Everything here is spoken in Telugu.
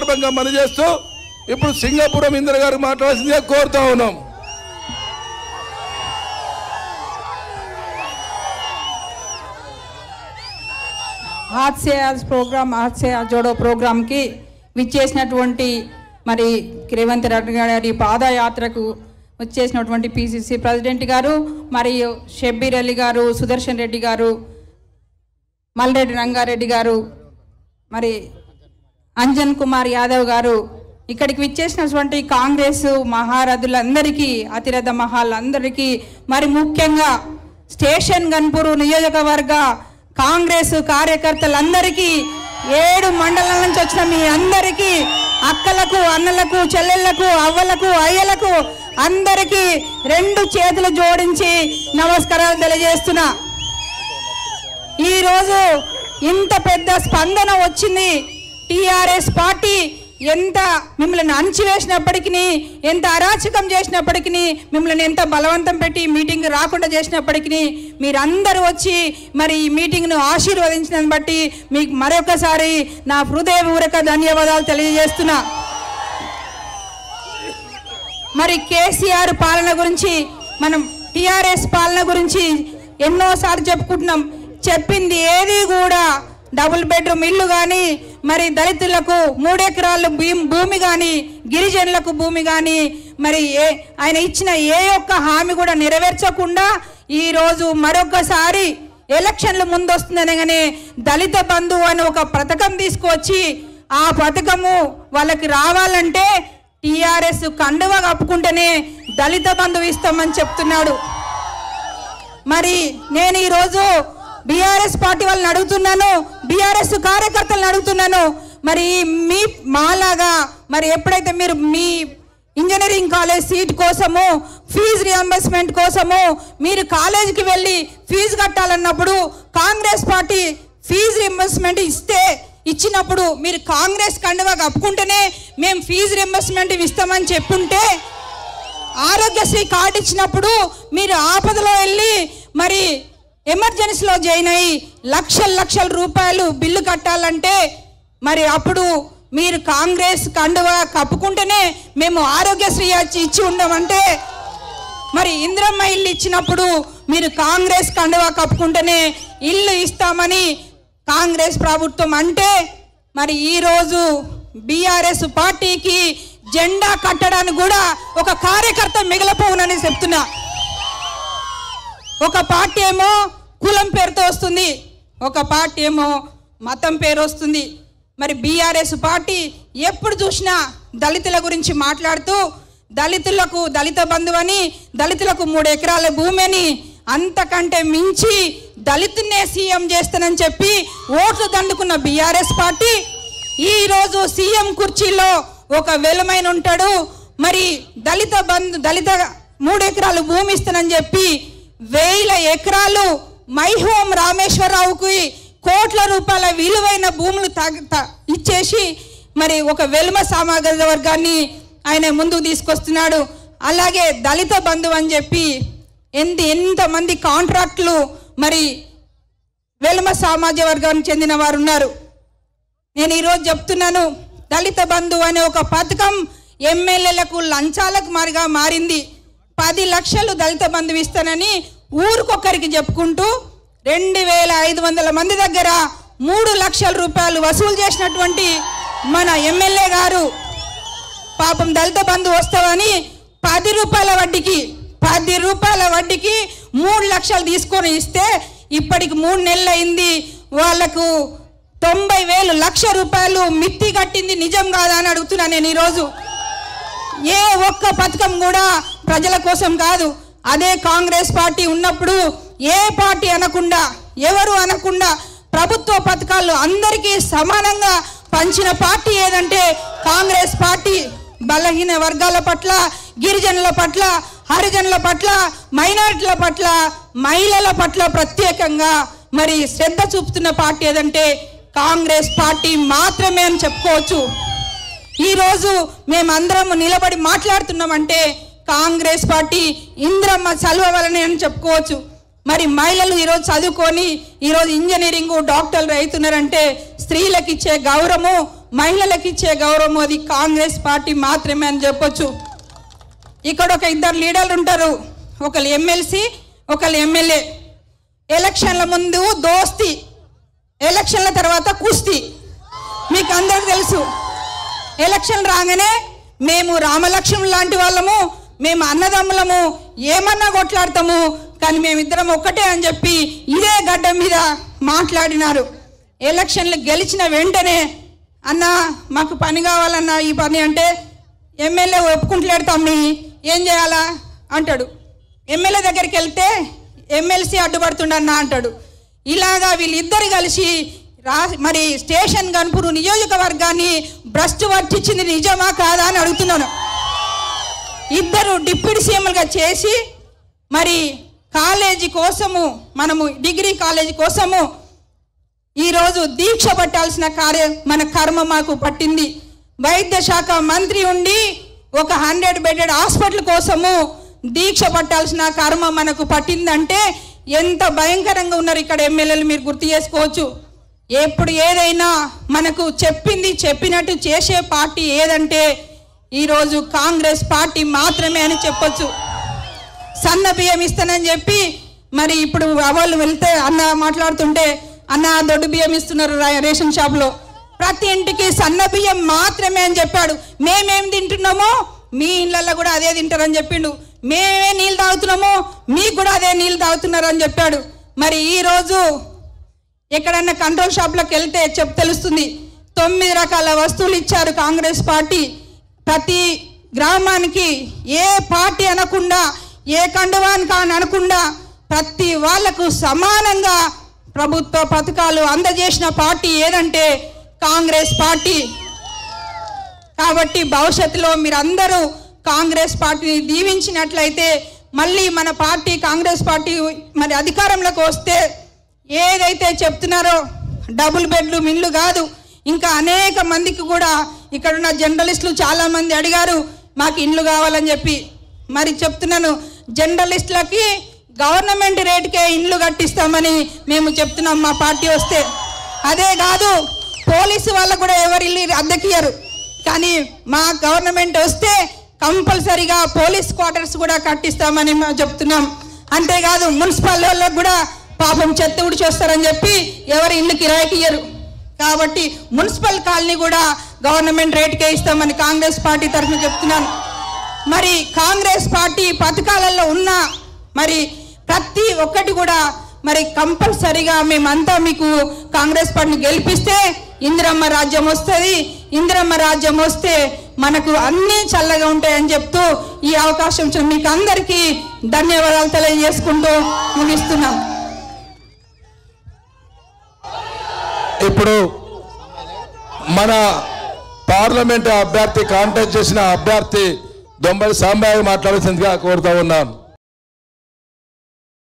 సందర్భంగా మనం చేస్తూ ఇప్పుడు సింగపురం ఇంద్ర గారు మాట్లాడాల్సిందిగా కోరుతా ఉన్నాం హాత్ సే ఆజ్ ప్రోగ్రామ్ హాత్ సే ఆజ్ జోడో ప్రోగ్రామ్కి విచ్చేసినటువంటి మరి రేవంత్ రెడ్డి గారి పాదయాత్రకు వచ్చేసినటువంటి పిసిసి ప్రెసిడెంట్ గారు మరియు షబ్బీర్ అలీ గారు సుదర్శన్ రెడ్డి గారు మల్రెడ్డి రంగారెడ్డి గారు మరి అంజన్ కుమార్ యాదవ్ గారు ఇక్కడికి విచ్చేసినటువంటి కాంగ్రెస్ మహారథులందరికీ అతిరథ మహాలందరికీ మరి ముఖ్యంగా స్టేషన్ గన్పూర్ నియోజకవర్గ కాంగ్రెస్ కార్యకర్తలందరికీ ఏడు మండలాల నుంచి వచ్చిన మీ అందరికీ అక్కలకు అన్నలకు చెల్లెళ్లకు అవ్వలకు అయ్యలకు అందరికీ రెండు చేతులు జోడించి నమస్కారాలు తెలియజేస్తున్నా ఈరోజు ఇంత పెద్ద స్పందన వచ్చింది టిఆర్ఎస్ పార్టీ ఎంత మిమ్మల్ని అణచివేసినప్పటికీ ఎంత అరాచకం చేసినప్పటికీ మిమ్మల్ని ఎంత బలవంతం పెట్టి ఈ మీటింగ్ రాకుండా చేసినప్పటికీ మీరందరూ వచ్చి మరి ఈ మీటింగ్ను ఆశీర్వదించినని బట్టి మీకు మరొకసారి నా హృదయపూర్వక ధన్యవాదాలు తెలియజేస్తున్నా మరి కేసీఆర్ పాలన గురించి మనం టిఆర్ఎస్ పాలన గురించి ఎన్నోసార్లు చెప్పుకుంటున్నాం చెప్పింది ఏది కూడా డబుల్ బెడ్రూమ్ ఇల్లు కానీ మరి దళితులకు మూడెకరాలు భూమి భూమి కానీ గిరిజనులకు భూమి కానీ మరి ఏ ఆయన ఇచ్చిన ఏ ఒక్క హామీ కూడా నెరవేర్చకుండా ఈరోజు మరొకసారి ఎలక్షన్లు ముందు వస్తుందనగానే దళిత బంధువు అని ఒక పథకం తీసుకొచ్చి ఆ పథకము వాళ్ళకి రావాలంటే టిఆర్ఎస్ కండువ కప్పుకుంటేనే దళిత బంధువు ఇస్తామని చెప్తున్నాడు మరి నేను ఈరోజు బీఆర్ఎస్ పార్టీ వాళ్ళని అడుగుతున్నాను బీఆర్ఎస్ కార్యకర్తలను అడుగుతున్నాను మరి మీ మాలాగా మరి ఎప్పుడైతే మీరు మీ ఇంజనీరింగ్ కాలేజ్ సీట్ కోసము ఫీజు రియంబర్స్మెంట్ కోసము మీరు కాలేజీకి వెళ్ళి ఫీజు కట్టాలన్నప్పుడు కాంగ్రెస్ పార్టీ ఫీజు రియంబర్స్మెంట్ ఇస్తే ఇచ్చినప్పుడు మీరు కాంగ్రెస్ కండువా కప్పుకుంటేనే మేము ఫీజు రియంబర్స్మెంట్ ఇస్తామని చెప్పుంటే ఆరోగ్యశ్రీ కార్డు ఇచ్చినప్పుడు మీరు ఆపదలో వెళ్ళి మరి ఎమర్జెన్సీలో జాయిన్ అయ్యి లక్షల లక్షల రూపాయలు బిల్లు కట్టాలంటే మరి అప్పుడు మీరు కాంగ్రెస్ కండువా కప్పుకుంటేనే మేము ఆరోగ్యశ్రీ ఇచ్చి ఇచ్చి ఉండమంటే మరి ఇంద్రమ్మ ఇల్లు ఇచ్చినప్పుడు మీరు కాంగ్రెస్ కండువా కప్పుకుంటేనే ఇల్లు ఇస్తామని కాంగ్రెస్ ప్రభుత్వం అంటే మరి ఈరోజు బీఆర్ఎస్ పార్టీకి జెండా కట్టడానికి కూడా ఒక కార్యకర్త మిగిలిపోవునని చెప్తున్నా ఒక పార్టీ ఏమో కులం పేరుతో వస్తుంది ఒక పార్టీ ఏమో మతం పేరు వస్తుంది మరి బీఆర్ఎస్ పార్టీ ఎప్పుడు చూసినా దళితుల గురించి మాట్లాడుతూ దళితులకు దళిత బంధువని దళితులకు మూడు ఎకరాల భూమి అని అంతకంటే మించి దళితున్నే సీఎం చేస్తానని చెప్పి ఓట్లు దండుకున్న బీఆర్ఎస్ పార్టీ ఈరోజు సీఎం కుర్చీలో ఒక వెలమైన ఉంటాడు మరి దళిత బంధు దళిత మూడు ఎకరాలు భూమి ఇస్తానని చెప్పి వేల ఎకరాలు మై హోమ్ రామేశ్వరరావుకి కోట్ల రూపాయల విలువైన భూములు తగ- త- ఇచ్చేసి మరి ఒక వెలుమ సామాజిక వర్గాన్ని ఆయన ముందుకు తీసుకొస్తున్నాడు అలాగే దళిత బంధువు అని చెప్పి ఎంత ఎంతమంది కాంట్రాక్టులు మరి వెలుమ సామాజిక వర్గానికి చెందిన వారు ఉన్నారు నేను ఈరోజు చెప్తున్నాను దళిత బంధు అనే ఒక పథకం ఎమ్మెల్యేలకు లంచాలకు మారిగా మారింది పది లక్షలు దళిత బంధువు ఇస్తానని ఊరికొక్కరికి చెప్పుకుంటూ రెండు వేల ఐదు వందల మంది దగ్గర మూడు లక్షల రూపాయలు వసూలు చేసినటువంటి మన ఎమ్మెల్యే గారు పాపం దళిత బంధు వస్తావని పది రూపాయల వడ్డీకి పది రూపాయల వడ్డీకి మూడు లక్షలు తీసుకొని ఇస్తే ఇప్పటికి మూడు నెలలు అయింది వాళ్లకు తొంభై వేలు లక్ష రూపాయలు మిత్తి కట్టింది నిజం కాదా అని అడుగుతున్నా నేను ఈరోజు ఏ ఒక్క పథకం కూడా ప్రజల కోసం కాదు అదే కాంగ్రెస్ పార్టీ ఉన్నప్పుడు ఏ పార్టీ అనకుండా ఎవరు అనకుండా ప్రభుత్వ పథకాలు అందరికీ సమానంగా పంచిన పార్టీ ఏదంటే కాంగ్రెస్ పార్టీ బలహీన వర్గాల పట్ల గిరిజనుల పట్ల హరిజనుల పట్ల మైనారిటీల పట్ల మహిళల పట్ల ప్రత్యేకంగా మరి శ్రద్ధ చూపుతున్న పార్టీ ఏదంటే కాంగ్రెస్ పార్టీ మాత్రమే అని చెప్పుకోవచ్చు ఈరోజు మేమందరం నిలబడి మాట్లాడుతున్నామంటే కాంగ్రెస్ పార్టీ ఇంద్రమ్మ చలువ వలనే అని చెప్పుకోవచ్చు మరి మహిళలు ఈరోజు చదువుకొని ఈరోజు ఇంజనీరింగ్ డాక్టర్లు అవుతున్నారంటే స్త్రీలకు ఇచ్చే గౌరవము మహిళలకు ఇచ్చే గౌరవం అది కాంగ్రెస్ పార్టీ మాత్రమే అని చెప్పొచ్చు ఇక్కడ ఒక ఇద్దరు లీడర్లు ఉంటారు ఒకళ్ళు ఎమ్మెల్సీ ఒకళ్ళు ఎమ్మెల్యే ఎలక్షన్ల ముందు దోస్తి ఎలక్షన్ల తర్వాత కుస్తీ మీకు అందరికి తెలుసు ఎలక్షన్ రాగానే మేము రామలక్ష్యం లాంటి వాళ్ళము మేము అన్నదమ్ములము ఏమన్నా కొట్లాడతాము కానీ మేమిద్దరం ఒక్కటే అని చెప్పి ఇదే గడ్డ మీద మాట్లాడినారు ఎలక్షన్లు గెలిచిన వెంటనే అన్న మాకు పని కావాలన్న ఈ పని అంటే ఎమ్మెల్యే ఒప్పుకుంటలేడు తమ్మి ఏం చేయాలా అంటాడు ఎమ్మెల్యే దగ్గరికి వెళ్తే ఎమ్మెల్సీ అడ్డుపడుతుండన్న అంటాడు ఇలాగా వీళ్ళిద్దరు కలిసి రా మరి స్టేషన్ గన్పూర్ నియోజకవర్గాన్ని భ్రష్టు పట్టించింది నిజమా కాదా అని అడుగుతున్నాను ఇద్దరు డిప్యూటీ సీఎంలుగా చేసి మరి కాలేజీ కోసము మనము డిగ్రీ కాలేజీ కోసము ఈరోజు దీక్ష పట్టాల్సిన కార్య మన కర్మ మాకు పట్టింది వైద్య శాఖ మంత్రి ఉండి ఒక హండ్రెడ్ బెడెడ్ హాస్పిటల్ కోసము దీక్ష పట్టాల్సిన కర్మ మనకు పట్టిందంటే ఎంత భయంకరంగా ఉన్నారు ఇక్కడ ఎమ్మెల్యేలు మీరు గుర్తు చేసుకోవచ్చు ఎప్పుడు ఏదైనా మనకు చెప్పింది చెప్పినట్టు చేసే పార్టీ ఏదంటే ఈరోజు కాంగ్రెస్ పార్టీ మాత్రమే అని చెప్పొచ్చు సన్న బియ్యం ఇస్తానని చెప్పి మరి ఇప్పుడు వాళ్ళు వెళ్తే అన్న మాట్లాడుతుంటే అన్న దొడ్డు బియ్యం ఇస్తున్నారు రా- రేషన్ షాప్లో ప్రతి ఇంటికి సన్న బియ్యం మాత్రమే అని చెప్పాడు మేమేం తింటున్నామో మీ ఇళ్ళల్లో కూడా అదే తింటారని చెప్పిండు మేమే నీళ్ళు తాగుతున్నామో మీకు కూడా అదే నీళ్ళు తాగుతున్నారు అని చెప్పాడు మరి ఈ రోజు ఎక్కడన్నా కంట్రోల్ షాప్లోకి వెళ్తే చెప్ తెలుస్తుంది తొమ్మిది రకాల వస్తువులు ఇచ్చారు కాంగ్రెస్ పార్టీ ప్రతి గ్రామానికి ఏ పార్టీ అనకుండా ఏ కండువానికి అని అనకుండా ప్రతి వాళ్లకు సమానంగా ప్రభుత్వ పథకాలు అందజేసిన పార్టీ ఏదంటే కాంగ్రెస్ పార్టీ కాబట్టి భవిష్యత్తులో మీరందరూ కాంగ్రెస్ పార్టీని దీవించినట్లయితే మళ్ళీ మన పార్టీ కాంగ్రెస్ పార్టీ మరి అధికారంలోకి వస్తే ఏదైతే చెప్తున్నారో డబుల్ బెడ్రూమ్ ఇల్లు కాదు ఇంకా అనేక మందికి కూడా ఇక్కడున్న జర్నలిస్టులు చాలా మంది అడిగారు మాకు ఇండ్లు కావాలని చెప్పి మరి చెప్తున్నాను జర్నలిస్టులకి గవర్నమెంట్ రేటుకే ఇండ్లు కట్టిస్తామని మేము చెప్తున్నాం మా పార్టీ వస్తే అదే కాదు పోలీసు వాళ్ళకు కూడా ఎవరు ఇల్లు అద్దెకియరు కానీ మా గవర్నమెంట్ వస్తే కంపల్సరీగా పోలీస్ క్వార్టర్స్ కూడా కట్టిస్తామని మేము చెప్తున్నాం అంతేకాదు మున్సిపల్ వాళ్ళకు కూడా పాపం చెత్త ఉడిచి వస్తారని చెప్పి ఎవరు ఇల్లు కిరాయికి ఇయ్యరు కాబట్టి మున్సిపల్ కాలనీ కూడా గవర్నమెంట్ రేటుకే ఇస్తామని కాంగ్రెస్ పార్టీ తరఫున చెప్తున్నాను మరి కాంగ్రెస్ పార్టీ పథకాలలో ఉన్న మరి ప్రతి ఒక్కటి కూడా మరి కంపల్సరిగా మేమంతా మీకు కాంగ్రెస్ పార్టీని గెలిపిస్తే ఇందిరమ్మ రాజ్యం వస్తుంది ఇందిరమ్మ రాజ్యం వస్తే మనకు అన్నీ చల్లగా ఉంటాయని చెప్తూ ఈ అవకాశం ఇచ్చిన మీకు అందరికీ ధన్యవాదాలు తెలియజేసుకుంటూ ముగిస్తున్నాం ఇప్పుడు మన పార్లమెంట్ అభ్యర్థి కాంటాక్ట్ చేసిన అభ్యర్థి దొంబలి సాంబాయి మాట్లాడాల్సిందిగా కోరుతా ఉన్నాను